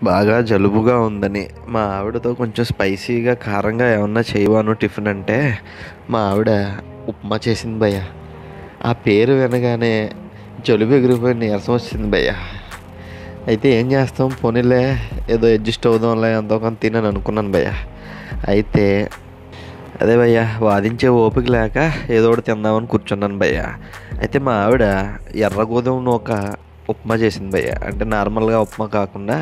బాగా జలుబుగా ఉందని మా ఆవిడతో కొంచెం స్పైసీగా కారంగా ఏమన్నా చేయవాను టిఫిన్ అంటే మా ఆవిడ ఉప్మా చేసింది భయ్య ఆ పేరు వినగానే జలుబు ఎగిరిపోయి నీరసం వచ్చింది భయ్య అయితే ఏం చేస్తాం పోనీలే ఏదో అడ్జస్ట్ అవుదాంలే ఎంతో కొంత తినని అనుకున్నాను భయ్య అయితే అదే భయ్య వాదించే ఓపిక లేక ఏదో ఒకటి తిందామని కూర్చున్నాను భయ్య అయితే మా ఆవిడ ఎర్ర గోధుమ నూక ఉప్మా చేసింది భయ్య అంటే నార్మల్గా ఉప్మా కాకుండా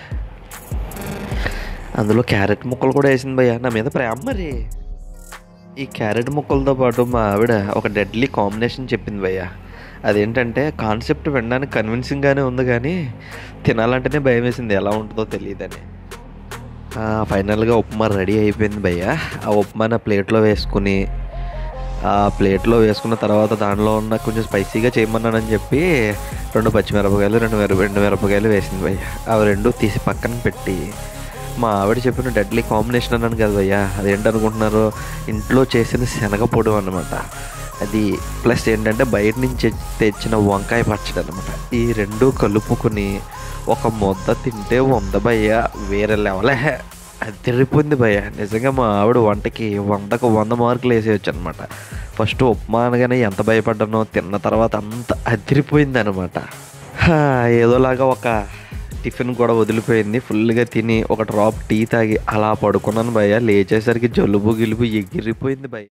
అందులో క్యారెట్ ముక్కలు కూడా వేసింది భయ్య నా మీద ప్రేమ మరి ఈ క్యారెట్ ముక్కలతో పాటు మా ఆవిడ ఒక డెడ్లీ కాంబినేషన్ చెప్పింది భయ్య అదేంటంటే కాన్సెప్ట్ వినడానికి కన్విన్సింగ్గానే ఉంది కానీ తినాలంటేనే భయం వేసింది ఎలా ఉంటుందో తెలియదని ఫైనల్గా ఉప్మా రెడీ అయిపోయింది భయ్య ఆ ఉప్మా నా ప్లేట్లో వేసుకుని ఆ ప్లేట్లో వేసుకున్న తర్వాత దానిలో ఉన్న కొంచెం స్పైసీగా చేయమన్నానని చెప్పి రెండు పచ్చిమిరపకాయలు రెండు మిరప రెండు మిరపకాయలు వేసింది భయ్య అవి రెండు తీసి పక్కన పెట్టి మా ఆవిడ చెప్పిన డెడ్లీ కాంబినేషన్ అన్నాను కదా భయ్య అదేంటనుకుంటున్నారు ఇంట్లో చేసిన శనగపొడి అనమాట అది ప్లస్ ఏంటంటే బయట నుంచి తెచ్చిన వంకాయ పచ్చడి అనమాట ఈ రెండు కలుపుకొని ఒక ముద్ద తింటే వంద భయ్య వేరే లెవలే అది తిరిగిపోయింది భయ్య నిజంగా మా ఆవిడ వంటకి వందకు వంద మార్కులు వేసేయచ్చు అనమాట ఫస్ట్ ఉప్మా అనగానే ఎంత భయపడ్డానో తిన్న తర్వాత అంత అదిరిపోయింది అనమాట ఏదోలాగా ఒక టిఫిన్ కూడా వదిలిపోయింది ఫుల్గా తిని ఒక డ్రాప్ టీ తాగి అలా పడుకున్నాను భయ్య లేచేసరికి జలుబు గిలుబు ఎగిరిపోయింది భయ్య